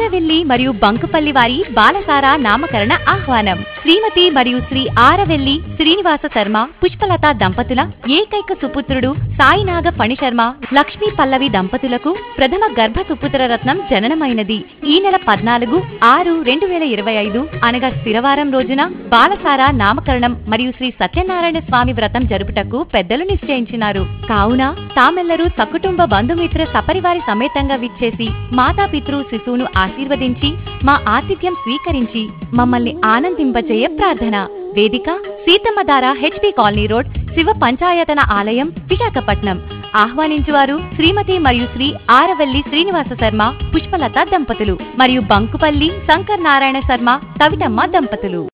ఆరవెల్లి మరియు బంకుపల్లి వారి బాలసారా నామకరణ ఆహ్వానం శ్రీమతి మరియు శ్రీ ఆరవెల్లి శ్రీనివాస శర్మ పుష్పలత దంపతుల ఏకైక సుపుత్రుడు సాయినాగ ఫణిశర్మ లక్ష్మీ పల్లవి దంపతులకు ప్రథమ గర్భ సుపుత్ర రత్నం జననమైనది ఈ నెల పద్నాలుగు ఆరు రెండు వేల ఇరవై ఐదు అనగా స్థిరవారం రోజున బాలసారా నామకరణం మరియు శ్రీ సత్యనారాయణ స్వామి వ్రతం జరుపుటకు పెద్దలు నిశ్చయించినారు కావున తామెల్లరూ సకుటుంబ బంధుమిత్ర సపరివారి సమేతంగా విచ్చేసి మాతాపితృ శిశువును ఆశీర్వదించి మా ఆతిథ్యం స్వీకరించి మమ్మల్ని ఆనందింపజేయ ప్రార్థన వేదిక Seethammadhara HP colony road Shiva పంచాయతన ఆలయం విశాఖపట్నం ఆహ్వానించువారు శ్రీమతి మరియు శ్రీ ఆరవల్లి శ్రీనివాస శర్మ పుష్పలత దంపతులు మరియు బంకుపల్లి శంకర్ నారాయణ శర్మ తవిటమ్మ దంపతులు